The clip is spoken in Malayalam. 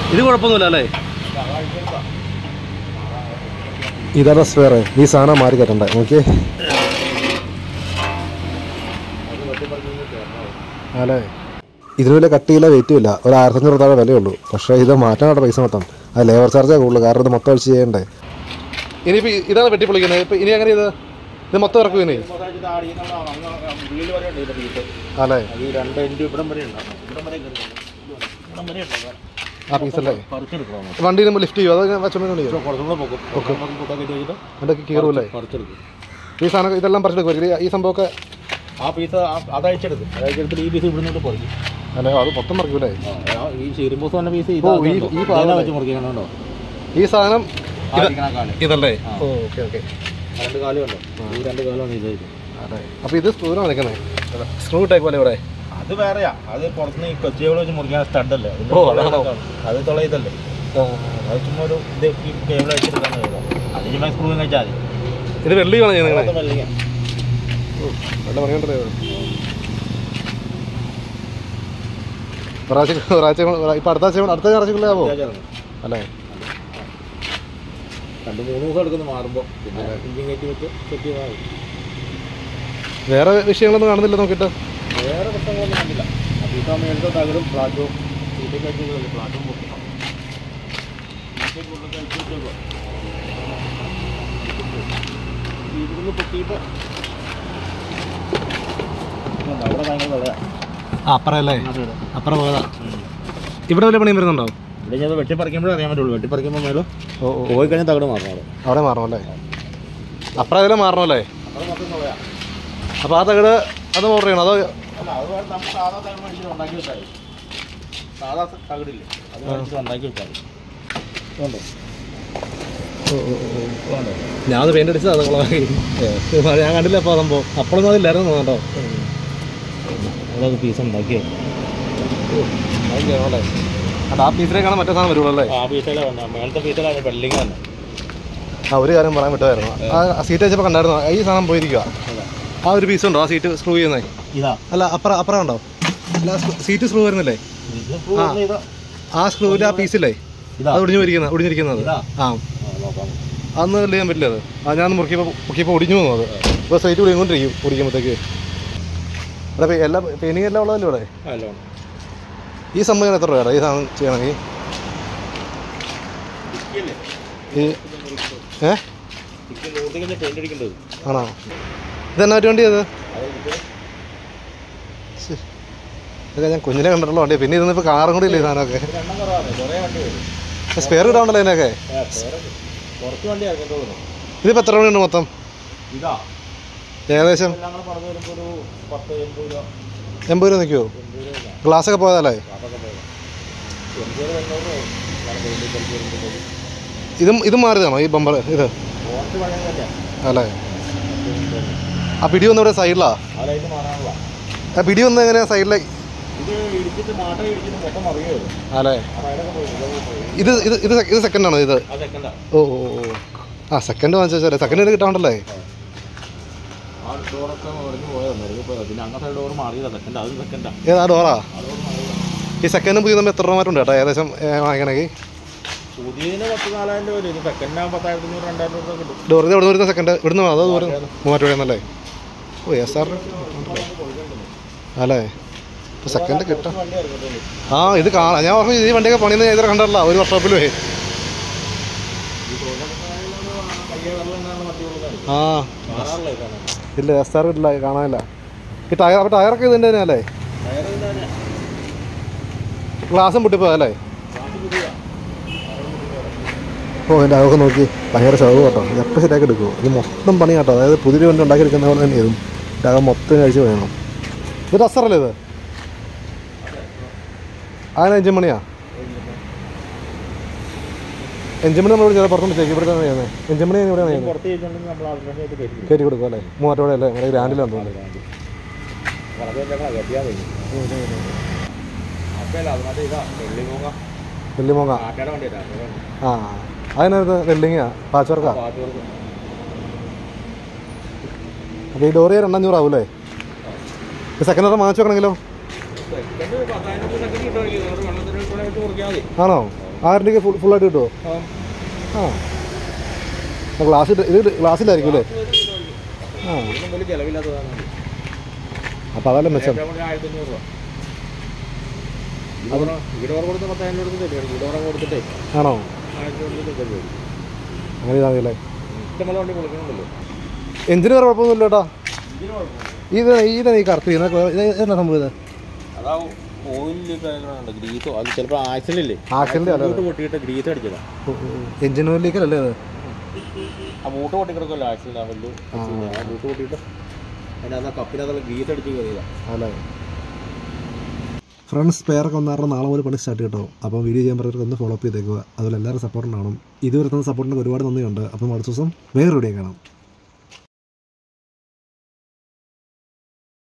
ഇത് കുഴപ്പമൊന്നുമില്ല അല്ലേ ഇതാണ് സ്പെയർ ഈ സാധനം മാറി കയറ്റണ്ടേ നോക്കിയേ അല്ലേ ഇതിന് വലിയ കട്ടിയില്ല വെയിറ്റും ഇല്ല ഒരു ആയിരത്തഞ്ഞൂറ് താഴെ വിലയുള്ളൂ പക്ഷേ ഇത് മാറ്റാനുള്ള പൈസ മൊത്തം അത് ലേബർ ചാർജേ കൂടുതൽ കാരണം ഇത് മൊത്തം അടിച്ച് ചെയ്യണ്ടേ ഇനിയിപ്പോൾ ഇതാണ് വെട്ടിപ്പൊളിക്കുന്നത് ഇപ്പം ഇനി അങ്ങനെ ഇത് ഇത് മൊത്തം ഇറക്കും ഇനി അല്ലേ ഈ രണ്ട് എൻ്റെ ഇവിടം വരെ ഉണ്ടാവും ഇവിടം വരെ കയറി ഇവിടം വരെ ഉണ്ടാവും ആ പീസല്ലേ പറിച്ചെടുക്കണം വണ്ടി നമ്മൾ ലിഫ്റ്റ് ചെയ്യും അത് വെച്ചോണ്ട് ചെയ്യും കുറച്ചും കൂടെ പോകും കൂട്ടാക്കി വെച്ചിട്ട് അതിൻ്റെ കീറുമല്ലേ പറിച്ചെടുക്കും ഈ സാധനം ഇതെല്ലാം പറിച്ചെടുക്കും ഈ സംഭവമൊക്കെ ആ പീസ് അത് അയച്ചെടുത്ത് അത് അയച്ചെടുത്തിട്ട് ഈ പീസ് ഇവിടുന്ന് പറിക്കും അല്ലേ അത് മൊത്തം പറിക്കൂലേ ആ, ആ, ഈ ചീരുമ്പൂസ് പറഞ്ഞ പീസ് ഓ, ഈ- ഈ ഭാഗം വെച്ച് മുറിക്കണോ ഈ സാധനം ആ ഇരിക്കണ കാല് ഇതല്ലേ ഓ ഓക്കെ ഓക്കെ രണ്ട് കാലും ഉണ്ടോ ഈ രണ്ട് കാലാണ് ഇത് അതെ അപ്പോൾ ഇത് സ്ക്രൂവിനാണ് നിൽക്കുന്നത് സ്ക്രൂ ടൈപ്പ് പോലെ ഇവിടെ അത് വേറെയാ അത് പുറത്തുനിന്ന് ഈ കൊച്ചിയോട് വെച്ച് മുറിക്കാൻ സ്റ്റഡ് അല്ലേ ഇതിന്റെ ഓ, തുള അതാണോ? ഇതൊക്കെയാണ്. അത് തുള ഇതല്ലേ അത് ചുമ്മാ ഒരു ഇത് ഈ കേബിൾ അടിച്ചെടുക്കാൻ അത് ചുമ്മാ സ്ക്രൂ കഴിച്ചാൽ ഇത് വെള്ളി വേണം ചെയ്യുന്നത് മതി വെള്ളിങ്ങ. നല്ല പണിയുണ്ടല്ലേ ഒരാഴ്ച ഒരാഴ്ച ഇപ്പം അടുത്ത ആഴ്ച അടുത്ത ഞായറാഴ്ചക്കുള്ളേ ആവോ ഇതാ അല്ലേ രണ്ട് മൂന്ന് ദിവസം എടുക്കുന്നു മാറുമ്പോൾ പിന്നെ ഇഞ്ചിൻ കയറ്റി വെച്ച് സെറ്റ് ചെയ്താൽ മതി വേറെ വിഷയങ്ങളൊന്നും കാണുന്നില്ല നോക്കിയിട്ട് വേറെ പ്രശ്നങ്ങളൊന്നും കണ്ടില്ല അതിപ്പോൾ മേലത്തെ തകരും ഫ്ലാറ്റും സീറ്റും കയറ്റി ഫ്ലാറ്റും പൊട്ടും ഇവിടുന്ന് പൊട്ടിയിട്ട് അവിടെ ഭയങ്കര വിളയാണ് അപ്പുറം അല്ലേ അപ്പുറം പോയതാ ഇവിടെ വല്ല പണിയും വരുന്നുണ്ടോ ഇവിടെ ഞാൻ വെട്ടിപ്പറിക്കുമ്പോഴേ അറിയാൻ പറ്റുള്ളൂ വെട്ടിപ്പറിക്കുമ്പോൾ മേലും ഓ ഓ പോയി കഴിഞ്ഞാൽ തകട് മാറണം അവിടെ അവിടെ മാറണം അല്ലേ അപ്പുറം അതിലെ മാറണം അല്ലേ അവിടെ മൊത്തം വിളയാണ് അപ്പോൾ ആ തകട് അത് ഓർഡർ ചെയ്യണം അതോ അല്ല അത് വേറെ നമ്മൾ സാധാ തകട് മേടിച്ചിട്ട് ഉണ്ടാക്കി വെച്ചാൽ മതി. സാധാ തകടില്ലേ അത് മേടിച്ചിട്ട് ഉണ്ടാക്കി വെച്ചാൽ മതി. ഇതുണ്ടോ? ഇതുണ്ടോ? ഞാൻ അത് പെയിൻ്റ് അടിച്ചത് അത് കുളമാക്കി ഞാൻ കണ്ടില്ല അപ്പോൾ സംഭവം അപ്പോഴൊന്നും അതില്ലായിരുന്നു കേട്ടോ അതൊക്കെ പീസ് ഉണ്ടാക്കി അത് ചെയ്യണം അല്ലേ അത് ആ പീസിലേക്കാണ് മറ്റേ സാധനം വരുള്ളൂ അല്ലേ ആ പീസിലെ വന്ന മേളത്തെ പീസിലാണ് വെള്ളിങ് തന്നെ ആ ഒരു കാര്യം പറയാൻ വിട്ടായിരുന്നു ആ സീറ്റ് വെച്ചപ്പോൾ കണ്ടായിരുന്നു ഈ സാധനം പോയിരിക്കുക ആ ഒരു പീസ് ഉണ്ടോ ആ സീറ്റ് സ്ക്രൂ ചെയ്യുന്നത് ഇതാ അല്ല അപ്പുറം അപ്പുറം ഉണ്ടോ അല്ല സീറ്റ് സ്ക്രൂ വരുന്നില്ലേ ഇത് screw ആ. ഒന്ന് ഇതാ ആ സ്ക്രൂവിൻ്റെ ആ പീസില്ലേ ഇതാ അത് ഒടിഞ്ഞു പോയിരിക്കുന്നത് ഒടിഞ്ഞിരിക്കുന്നത് ഇതാ? ആ ആ, നോക്കാം അതൊന്നും ചെയ്യാൻ പറ്റില്ല അത് ആ ഞാൻ മുറുക്കിയപ്പോൾ മുറുക്കിയപ്പോൾ ഒടിഞ്ഞു പോകുന്നു അത് ഇപ്പോൾ സൈറ്റ് ഒടിഞ്ഞുകൊണ്ടിരിക്കും ഒടിക്കുമ്പോഴത്തേക്ക് ഇവിടെ പെ- എല്ലാ പെയിൻറ്റിങ് എല്ലാം ഉള്ളതല്ലേ ഇവിടെ ഹലോ ഈ സംഭവം എത്ര രൂപയാണ് ഈ സാധനം ചെയ്യണമെങ്കിൽ ഈ ഏ പെയിന്റ് അടിക്കേണ്ടത് ആണോ ഇതെന്നാ പറ്റി വണ്ടി അത് ശ്ശെ. ഇതൊക്കെ ഞാൻ കുഞ്ഞിനെ കണ്ടിട്ടുള്ള വണ്ടി പിന്നെ ഇതൊന്നും ഇപ്പോൾ കാറും കൂടി ഇല്ല ഈ സാധനമൊക്കെ രണ്ടാം കുറവാണ് കുറേ വണ്ടി വരും സ്പെയർ ഇടാണ്ടല്ലോ ഇതിനൊക്കെ ആ, വേറെ കുറച്ച് വണ്ടി ഇറങ്ങി തോന്നുന്നു ഇതിപ്പോൾ എത്ര മണിയുണ്ട് മൊത്തം ഇതാ ഏകദേശം എല്ലാം കൂടെ പറഞ്ഞു വരുമ്പോൾ ഒരു പത്ത് എൺപത് രൂപ എൺപത് രൂപ നിൽക്കുമോ എൺപത് രൂപ ഗ്ലാസ്സൊക്കെ പോയതല്ലേ അതൊക്കെ പോയത് എൺപത് എണ്ണൂറ് വേണം പെയിന്റ് കളിച്ച് വരുമ്പോൾ ഇതും ഇതും മാറിയതാണോ ഈ ബമ്പർ ഇത് കുറച്ച് പഴയ തന്നെ അല്ലേ ആ പിടി വന്ന ഇവിടെ സൈഡിലാ ആ ലൈറ്റ് മാറാനുള്ള ആ പിടി വന്ന എങ്ങനെയാ സൈഡിലെ ഇത് ഇടിച്ചിട്ട് മാട്ട ഇടിച്ചിട്ട് മൊത്തം മറിയോ അല്ലേ അപ്പോൾ അതിനൊക്കെ പോയി ഇതൊക്കെ പോയി ഇത് ഇത് ഇത് സെ- ഇത് സെക്കൻഡ് ആണോ ഇത് ആ സെക്കൻഡാ ഓ ഓ ഓ ആ സെക്കൻഡ് വാങ്ങിച്ചാൽ സെക്കൻഡ് കിട്ടാണ്ടല്ലേ ആ ഡോറൊക്കെ മറിഞ്ഞു പോയത് മറിഞ്ഞു പോയത് പിന്നെ അങ്ങനത്തെ ഡോർ മാറിയതാ സെക്കൻഡ് അത് സെക്കൻഡാ ഏതാ ഡോറാ ആ ഡോർ മാറിയതാ ഈ സെക്കൻഡും പുതിയ നമ്മൾ എത്ര രൂപ മാറ്റുണ്ട് കേട്ടോ ഏകദേശം ഏ, വാങ്ങിക്കണമെങ്കിൽ പുതിയതിന് പത്ത് നാലായിരം രൂപ വരും ഇത് സെക്കൻഡിനാകുമ്പോൾ പത്തായിരത്തി അഞ്ഞൂറ് രണ്ടായിരം രൂപ കിട്ടും ഡോർ ഇത് എവിടെ വരുന്ന സെക്കൻഡ് ഇവിടുന്ന് അതോ ദൂരം മൂവാറ്റ് വഴിയെന്നല്ലേ ഓ എസ് ആർ അല്ലേ ഇപ്പോൾ സെക്കൻഡ് കിട്ടാം വണ്ടി ഇറങ്ങിയിട്ടുള്ളൂ ആ ഇത് കാണാം ഞാൻ പറഞ്ഞു ഈ വണ്ടിയൊക്കെ പണിയുന്ന ഇതുവരെ കണ്ടല്ല ഒരു വർഷോപ്പിൽ പോയി കയ്യെ വെള്ളം എന്നാണ് മറ്റുള്ളതാണ് ആ മാറാറില്ല ഇതാണ് ഇല്ല എസ് ആർ ഇല്ല കാണാനില്ല ഈ ടയർ അപ്പോൾ ടയറൊക്കെ ഇതിൻ്റെ തന്നെയല്ലേ ടയർ ഇതാണ് ഗ്ലാസും പൊട്ടിപ്പോയല്ലേ കാശ് പുതിയ ഓ എൻ്റെ അതൊക്കെ നോക്കി ഭയങ്കര ചെലവ് കേട്ടോ ഇത് എപ്പോൾ ശരിയാക്കി എടുക്കുമോ ഇത് മൊത്തം പണി കേട്ടോ അതായത് പുതിയൊരു വണ്ടി ഉണ്ടാക്കിയെടുക്കുന്ന പോലെ തന്നെ ഇതും ഇതാകെ മൊത്തം കഴിച്ച് വേണം ഇത് ടസറല്ലേ ഇത് അങ്ങനെ അഞ്ച് മണിയാ അഞ്ച് മണി നമ്മൾ ചില പുറത്തുനിന്ന് ചേക്ക് ഇവിടെ ചെയ്യുന്നത് അഞ്ച് മണി ഇവിടെയാണ് ചെയ്യുന്നത് പുറത്ത് ചെയ്തിട്ടുണ്ടെങ്കിൽ നമ്മൾ ആൾക്കാരായിട്ട് കയറ്റി കയറ്റി കൊടുക്കും അല്ലേ മൂവാറ്റോടെ അല്ലേ നമ്മുടെ ഗ്രാൻഡിലാന്ന് തോന്നുന്നു വളരെ ഞങ്ങൾ കയറ്റിയാൽ മതി അപ്പല്ല അത് മറ്റേ ഇതാ വെള്ളിമൂങ്ങ വെള്ളിമോങ്ങ ആട്ടയുടെ വണ്ടിയിട്ടാണ് ആ അതിനകത്ത് വെള്ളിങ്ങാ പാച്ച് വർക്കാ പാട്ട് വർക്ക് അപ്പോൾ ഈ ഡോറിയ രണ്ടഞ്ഞൂറാവും അല്ലേ സെക്കൻഡ് ഓർഡർ വാങ്ങിച്ചു വെക്കണമെങ്കിലോ സെക്കൻഡ് പത്തായിരം സെക്കൻഡ് കിട്ടുമായിരിക്കും വെള്ളത്തിന് വെച്ച് മുറിക്കാൽ മതി ആണോ ഓ ആറിൻ്റെക്ക് ഫുൾ ഫുള്ളായിട്ട് കിട്ടുമോ ആ ഗ്ലാസ് ഇത് ഗ്ലാസ്സിലായിരിക്കും അല്ലേ ആ ഒന്നും വലിയ ചിലവില്ലാത്തതാണ് അപ്പോൾ അതല്ല മെച്ചം ഏറ്റവും കൂടുതൽ ആയിരത്തി അഞ്ഞൂറ് രൂപ ഇവിടെ ഇവിടെ ഓർ കൊടുത്ത് പത്തായിരം രൂപ കൊടുത്തിട്ട് ഇവിടെ ഓർ കൊടുത്തിട്ടേ ആണോ ആയിരത്തി കൊടുത്തിട്ട് തരുമോ അങ്ങനെ ഇതാണല്ലേ ഇഷ്ടംപോലെ വണ്ടി കൊടുക്കുന്നുണ്ടല്ലോ എഞ്ചിന് വേറെ കുഴപ്പമൊന്നുമില്ല കേട്ടോ ഇതിന് കുഴപ്പമില്ല ഇത് ഇതാണ് ഈ കറുത്ത് ചെയ്യുന്നത് ഇത് എന്നാ സംഭവം ഇത് അതാ ഓയിലിൽ ഗ്രീസോ അത് ചിലപ്പോൾ ആക്സിഡൻ്റ് Accident അല്ല. മൂട്ട് പൊട്ടിയിട്ട് ഗ്രീസ് അടിച്ചതാ എഞ്ചിൻ ഓയിലേക്കല്ലേ അത് ആ മൂട്ട് പൊട്ടിക്കിടക്കുമല്ലോ ആക്സിഡൻ്റ് ആവല്ലോ ആ മൂട്ട് പൊട്ടിയിട്ട് അതിനകത്ത് ആ കപ്പിനകത്തുള്ള ഗ്രീസ് അടിച്ച് കയറിയതാ അല്ലേ ഫ്രണ്ട്സ് പേരൊക്കെ ഒന്നാറ് നാളെ മുതൽ പണി സ്റ്റാർട്ട് കേട്ടോ അപ്പോൾ വീഡിയോ ചെയ്യാൻ പറഞ്ഞവർക്ക് ഒന്ന് ഫോളോ അപ്പ് ചെയ്തേക്കുക അതുപോലെ എല്ലാവരും സപ്പോർട്ട് ഉണ്ടാവണം ഇതുവരെ തന്ന സപ്പോർട്ടിന് ഒരുപാട് നന്ദിയുണ്ട് അപ്പം അടുത്ത ദിവസം വേറെ വീഡിയോ കാണാം